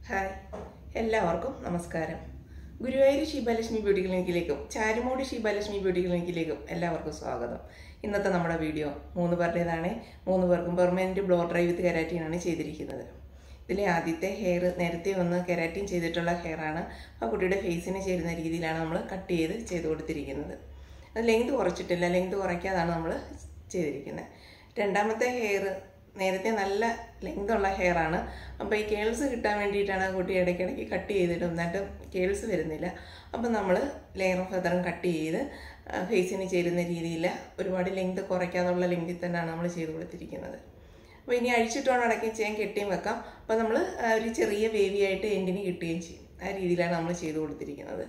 hi എല്ലാവർക്കും നമസ്കാരം Guruvayur Sivalakshmi beauty ക്ലിനിക്കിലേക്കും ചാരുമൂട് ശിവലക്ഷ്മി ബ്യൂട്ടി ക്ലിനിക്കിലേക്കും എല്ലാവർക്കും സ്വാഗതം ഇന്നത്തെ നമ്മുടെ വീഡിയോ മൂന്ന് പേരുടേതാണ് മൂന്ന് പേർക്കും പെർമനൻറ്റ് ബ്ലോ ഡ്രൈ വിത്ത് കെരാറ്റിനാണ് ചെയ്തിരിക്കുന്നത് ഇതിലെ ആദ്യത്തെ ഹെയർ നേരത്തെ ഒന്ന് കെരാറ്റിൻ ചെയ്തിട്ടുള്ള ഹെയറാണ് ആ കുട്ടിയുടെ ഫേസിന് ചേരുന്ന രീതിയിലാണ് നമ്മൾ കട്ട് ചെയ്ത് ചെയ്ത് കൊടുത്തിരിക്കുന്നത് അത് ലെങ്ത് കുറച്ചിട്ടില്ല ലെങ്ത് കുറയ്ക്കാതാണ് നമ്മൾ ചെയ്തിരിക്കുന്നത് രണ്ടാമത്തെ ഹെയർ നേരത്തെ നല്ല ലെങ്ത് ഉള്ള ഹെയർ ആണ് അപ്പോൾ ഈ കേൾസ് കിട്ടാൻ വേണ്ടിയിട്ടാണ് ആ കുട്ടി ഇടയ്ക്കിടയ്ക്ക് കട്ട് ചെയ്തിട്ട് എന്നിട്ട് കേൾസ് വരുന്നില്ല അപ്പം നമ്മൾ ലെയറും ഫെതറും കട്ട് ചെയ്ത് ഫേസിന് ചേരുന്ന രീതിയിൽ ഒരുപാട് ലെങ്ത് കുറയ്ക്കാതുള്ള ലെങ്തിൽ തന്നെയാണ് നമ്മൾ ചെയ്ത് കൊടുത്തിരിക്കുന്നത് അപ്പോൾ ഇനി അഴിച്ചിട്ടാണ് അടക്കി ചെയ്യാൻ കെട്ടിയും വെക്കാം അപ്പോൾ നമ്മൾ ഒരു ചെറിയ വേവി ആയിട്ട് എൻഡിന് കിട്ടുകയും ചെയ്യും ആ രീതിയിലാണ് നമ്മൾ ചെയ്ത് കൊടുത്തിരിക്കുന്നത്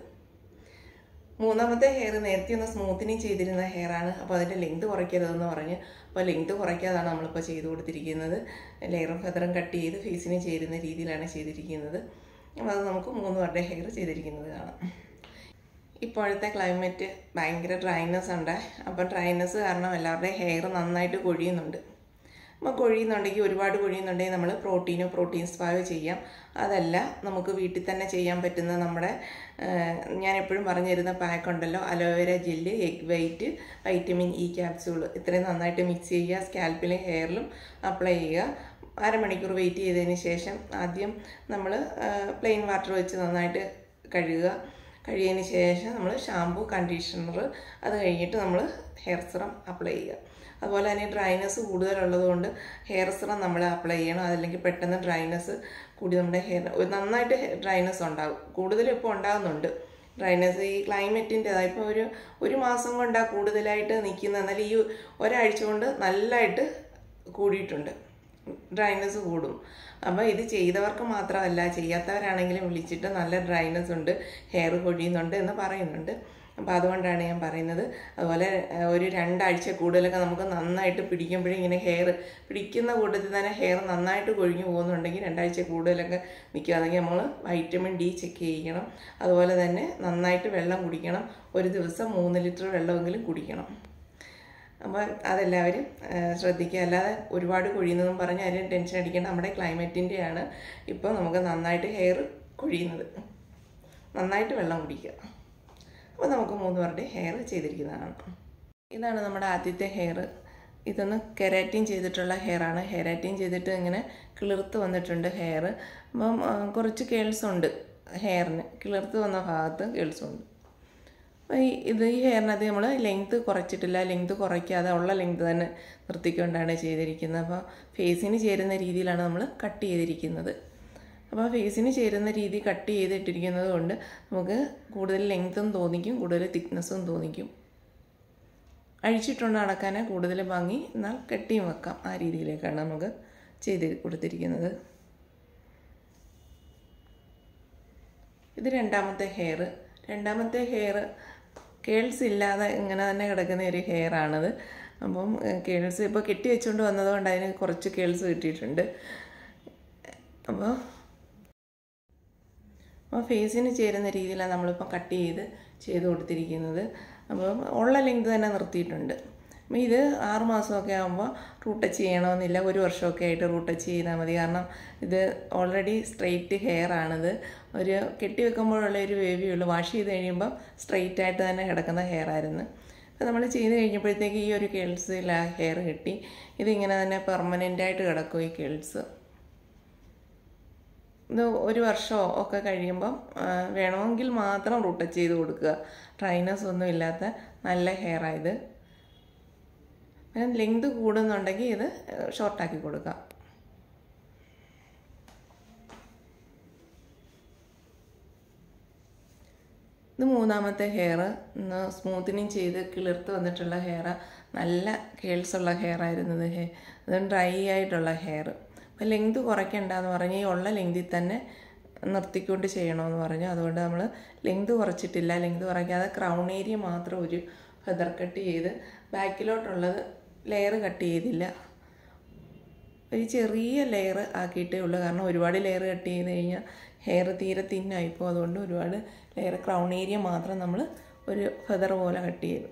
മൂന്നാമത്തെ ഹെയർ നേരത്തെ ഒന്ന് സ്മൂത്തനിങ് ചെയ്തിരുന്ന ഹെയറാണ് അപ്പോൾ അതിൻ്റെ ലെങ്ത് കുറയ്ക്കരുതെന്ന് പറഞ്ഞ് അപ്പോൾ ലെങ്ത് കുറയ്ക്കാതാണ് നമ്മളിപ്പോൾ ചെയ്ത് കൊടുത്തിരിക്കുന്നത് ലെയറും ഫെതറും കട്ട് ചെയ്ത് ഫേസിന് ചേരുന്ന രീതിയിലാണ് ചെയ്തിരിക്കുന്നത് അപ്പോൾ അത് നമുക്ക് മൂന്ന് പേരുടെ ഹെയർ ചെയ്തിരിക്കുന്നത് കാണാം ഇപ്പോഴത്തെ ക്ലൈമറ്റ് ഭയങ്കര ഡ്രൈനെസ് ഉണ്ട് അപ്പോൾ ഡ്രൈനെസ് കാരണം എല്ലാവരുടെയും ഹെയർ നന്നായിട്ട് കൊഴിയുന്നുണ്ട് അപ്പോൾ കൊഴിയുന്നുണ്ടെങ്കിൽ ഒരുപാട് കൊഴിയുന്നുണ്ടെങ്കിൽ നമ്മൾ പ്രോട്ടീനോ പ്രോട്ടീൻ സ്പായോ ചെയ്യാം അതല്ല നമുക്ക് വീട്ടിൽ തന്നെ ചെയ്യാൻ പറ്റുന്ന നമ്മുടെ ഞാൻ എപ്പോഴും പറഞ്ഞു തരുന്ന പാക്ക് ഉണ്ടല്ലോ aloe vera gel egg white vitamin E capsule ഇത്രയും നന്നായിട്ട് മിക്സ് ചെയ്യുക സ്കാൽപ്പിലും ഹെയറിലും അപ്ലൈ ചെയ്യുക അരമണിക്കൂർ വെയിറ്റ് ചെയ്തതിന് ശേഷം ആദ്യം നമ്മൾ പ്ലെയിൻ വാട്ടർ വെച്ച് നന്നായിട്ട് കഴുകുക കഴിയതിന് ശേഷം നമ്മൾ ഷാമ്പു കണ്ടീഷണർ അത് കഴിഞ്ഞിട്ട് നമ്മൾ ഹെയർ സിറം അപ്ലൈ ചെയ്യുക അതുപോലെ തന്നെ ഡ്രൈനെസ് കൂടുതലുള്ളതുകൊണ്ട് ഹെയർ സിറം നമ്മൾ അപ്ലൈ ചെയ്യണം അതല്ലെങ്കിൽ പെട്ടെന്ന് ഡ്രൈനെസ് കൂടി നമ്മുടെ ഹെയർ നന്നായിട്ട് ഡ്രൈനെസ് ഉണ്ടാകും കൂടുതലും ഇപ്പോൾ ഉണ്ടാകുന്നുണ്ട് ഡ്രൈനെസ് ഈ ക്ലൈമറ്റിൻ്റെതാണ് ഇപ്പോൾ ഒരു ഒരു മാസം കൊണ്ടാണ് കൂടുതലായിട്ട് നിൽക്കുന്നത് എന്നാൽ ഈ ഒരാഴ്ച കൊണ്ട് നല്ലതായിട്ട് കൂടിയിട്ടുണ്ട് ഡ്രൈനെസ് കൂടും അപ്പോൾ ഇത് ചെയ്തവർക്ക് മാത്രമല്ല ചെയ്യാത്തവരാണെങ്കിലും വിളിച്ചിട്ട് നല്ല ഡ്രൈനെസ് ഉണ്ട് ഹെയർ കൊഴിയുന്നുണ്ട് എന്ന് പറയുന്നുണ്ട് അപ്പോൾ അതുകൊണ്ടാണ് ഞാൻ പറയുന്നത് അതുപോലെ ഒരു രണ്ടാഴ്ച കൂടുതലൊക്കെ നമുക്ക് നന്നായിട്ട് പിടിക്കുമ്പോഴേ ഇങ്ങനെ ഹെയർ പിടിക്കുന്ന കൂട്ടത്തിൽ തന്നെ ഹെയർ നന്നായിട്ട് കൊഴിഞ്ഞു പോകുന്നുണ്ടെങ്കിൽ രണ്ടാഴ്ച കൂടുതലൊക്കെ നിൽക്കുകയാണെങ്കിൽ നമ്മൾ വൈറ്റമിൻ ഡി ചെക്ക് ചെയ്യണം അതുപോലെ തന്നെ നന്നായിട്ട് വെള്ളം കുടിക്കണം ഒരു ദിവസം മൂന്ന് ലിറ്റർ വെള്ളമെങ്കിലും കുടിക്കണം അപ്പോൾ അതെല്ലാവരും ശ്രദ്ധിക്കുക അല്ലാതെ ഒരുപാട് കൊഴിയുന്നതും പറഞ്ഞ് അതിന് ടെൻഷൻ അടിക്കേണ്ട നമ്മുടെ ക്ലൈമറ്റിൻ്റെയാണ് ഇപ്പോൾ നമുക്ക് നന്നായിട്ട് ഹെയർ കൊഴിയുന്നത് നന്നായിട്ട് വെള്ളം കുടിക്കുക അപ്പോൾ നമുക്ക് മൂന്ന് പേരുടെ ഹെയർ ചെയ്തിരിക്കുന്നതാണ് ഇതാണ് നമ്മുടെ ആദ്യത്തെ ഹെയർ ഇതൊന്ന് കെരാറ്റിൻ ചെയ്തിട്ടുള്ള ഹെയറാണ് കെരാറ്റിൻ ചെയ്തിട്ട് ഇങ്ങനെ കിളിർത്ത് വന്നിട്ടുണ്ട് ഹെയർ അപ്പം കുറച്ച് കേൾസ് ഉണ്ട് ഹെയറിന് കിളിർത്ത് വന്ന ഭാഗത്ത് കേൾസ് ഉണ്ട് അപ്പോൾ ഈ ഇത് ഈ ഹെയറിനകത്ത് നമ്മൾ ലെങ്ത്ത് കുറച്ചിട്ടില്ല ലെങ്ത്ത് കുറയ്ക്കാതെ ഉള്ള ലെങ്ത്ത് തന്നെ നിർത്തിക്കൊണ്ടാണ് ചെയ്തിരിക്കുന്നത് അപ്പോൾ ഫേസിന് ചേരുന്ന രീതിയിലാണ് നമ്മൾ കട്ട് ചെയ്തിരിക്കുന്നത് അപ്പോൾ ഫേസിന് ചേരുന്ന രീതി കട്ട് ചെയ്തിട്ടിരിക്കുന്നത് കൊണ്ട് നമുക്ക് കൂടുതൽ ലെങ്ത്തും തോന്നിക്കും കൂടുതൽ തിക്നെസ്സും തോന്നിക്കും അഴിച്ചിട്ടുണ്ട് നടക്കാൻ കൂടുതൽ ഭംഗി എന്നാൽ കെട്ടിയും വെക്കാം ആ രീതിയിലേക്കാണ് നമുക്ക് ചെയ്ത് കൊടുത്തിരിക്കുന്നത് ഇത് രണ്ടാമത്തെ ഹെയർ രണ്ടാമത്തെ ഹെയർ കേൾസ് ഇല്ലാതെ ഇങ്ങനെ തന്നെ കിടക്കുന്ന ഒരു ഹെയർ ആണിത് അപ്പം കേൾസ് ഇപ്പോൾ കെട്ടി വെച്ചുകൊണ്ട് വന്നതുകൊണ്ട് അതിന് കുറച്ച് കേൾസ് കിട്ടിയിട്ടുണ്ട് അപ്പോൾ അപ്പോൾ ഫേസിന് ചേരുന്ന രീതിയിലാണ് നമ്മളിപ്പോൾ കട്ട് ചെയ്ത് ചെയ്ത് കൊടുത്തിരിക്കുന്നത് അപ്പം ഉള്ള ലെങ്ത് തന്നെ നിർത്തിയിട്ടുണ്ട് അപ്പം ഇത് ആറ് മാസമൊക്കെ ആകുമ്പോൾ റൂട്ട് ടച്ച് ചെയ്യണമെന്നില്ല ഒരു വർഷമൊക്കെ ആയിട്ട് റൂട്ട് ടച്ച് ചെയ്താൽ മതി കാരണം ഇത് ഓൾറെഡി സ്ട്രെയിറ്റ് ഹെയർ ആണിത് ഒരു കെട്ടി വെക്കുമ്പോഴുള്ള ഒരു വേവി ഉള്ളൂ വാഷ് ചെയ്ത് കഴിയുമ്പോൾ സ്ട്രെയിറ്റ് ആയിട്ട് തന്നെ കിടക്കുന്ന ഹെയർ ആയിരുന്നു അപ്പോൾ നമ്മൾ ചെയ്ത് കഴിഞ്ഞപ്പോഴത്തേക്ക് ഈ ഒരു കേൾസിൽ ആ ഹെയർ കിട്ടി ഇതിങ്ങനെ തന്നെ പെർമനൻ്റ് ആയിട്ട് കിടക്കും ഈ കേൾസ് ഇത് ഒരു വർഷമോ ഒക്കെ കഴിയുമ്പം വേണമെങ്കിൽ മാത്രം റൂട്ട് ടച്ച് ചെയ്ത് കൊടുക്കുക ഡ്രൈനസ് ഒന്നും ഇല്ലാത്ത നല്ല ഹെയറായത് ലെങ്ത് കൂടുന്നുണ്ടെങ്കിൽ ഇത് ഷോർട്ടാക്കി കൊടുക്കാം ഇത് മൂന്നാമത്തെ ഹെയർ സ്മൂത്തനിങ് ചെയ്ത് കിളിർത്ത് വന്നിട്ടുള്ള ഹെയർ നല്ല കേൾസുള്ള ഹെയർ ആയിരുന്നു ഇത് ഇത് ഡ്രൈ ആയിട്ടുള്ള ഹെയർ അപ്പോൾ ലെങ്ത് കുറയ്ക്കണ്ടെന്ന് പറഞ്ഞ് ഈ ഉള്ള ലെങ്തിൽ തന്നെ നിർത്തിക്കൊണ്ട് ചെയ്യണമെന്ന് പറഞ്ഞു അതുകൊണ്ട് നമ്മൾ ലെങ്ത് കുറച്ചിട്ടില്ല ലെങ്ത് കുറയ്ക്കാതെ ക്രൗൺ ഏരിയ മാത്രം ഒരു ഫെദർ കട്ട് ചെയ്ത് ബാക്കിലോട്ടുള്ളത് ലെയർ കട്ട് ചെയ്തില്ല ഒരു ചെറിയ ലെയർ ആക്കിയിട്ടേ ഉള്ളൂ കാരണം ഒരുപാട് ലെയർ കട്ട് ചെയ്ത് കഴിഞ്ഞാൽ ഹെയർ തീരെ തിന്നായിപ്പോൾ അതുകൊണ്ട് ഒരുപാട് ലെയർ ക്രൗൺ ഏരിയ മാത്രം നമ്മൾ ഒരു ഫെദർ പോലെ കട്ട് ചെയ്തു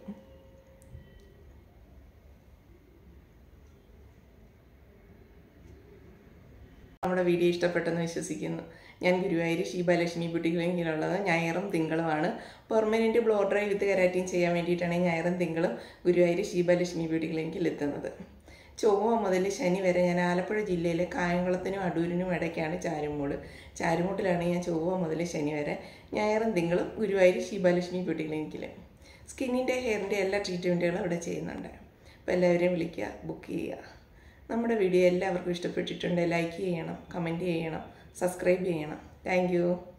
നമ്മുടെ വീഡിയോ ഇഷ്ടപ്പെട്ടെന്ന് വിശ്വസിക്കുന്നു ഞാൻ ഗുരുവായൂർ ശീബാലക്ഷ്മി ബ്യൂട്ടി ക്ലിനിക്കിലുള്ളത് ഞായറും തിങ്കളുമാണ് permanent blow dry with keratin ചെയ്യാൻ വേണ്ടിയിട്ടാണ് ഈ ഞായറും തിങ്കളും ഗുരുവായൂർ ശീബാലക്ഷ്മി ബ്യൂട്ടി ക്ലിനിക്കിൽ എത്തുന്നത് ചൊവ്വ മുതൽ ശനി വരെ ഞാൻ ആലപ്പുഴ ജില്ലയിലെ കായംകുളത്തിനും അടൂരിനും ഇടയ്ക്കാണ് ചാരുമൂട് ചാരുമൂട്ടിലാണ് ഞാൻ ചൊവ്വ മുതൽ ശനി വരെ ഞായറും തിങ്കളും ഗുരുവായൂർ ശീബാലക്ഷ്മി ബ്യൂട്ടി ക്ലിനിക്കിൽ സ്കിന്നിൻ്റെ ഹെയറിൻ്റെ എല്ലാ ട്രീറ്റ്മെൻറ്റുകളും അവിടെ ചെയ്യുന്നുണ്ട് അപ്പോൾ എല്ലാവരെയും വിളിക്കുക ബുക്ക് ചെയ്യുക നമ്മുടെ വീഡിയോ എല്ലാവർക്കും ഇഷ്ടപ്പെട്ടിട്ടുണ്ട് ലൈക്ക് ചെയ്യണം കമൻറ്റ് ചെയ്യണം സബ്സ്ക്രൈബ് ചെയ്യണം താങ്ക്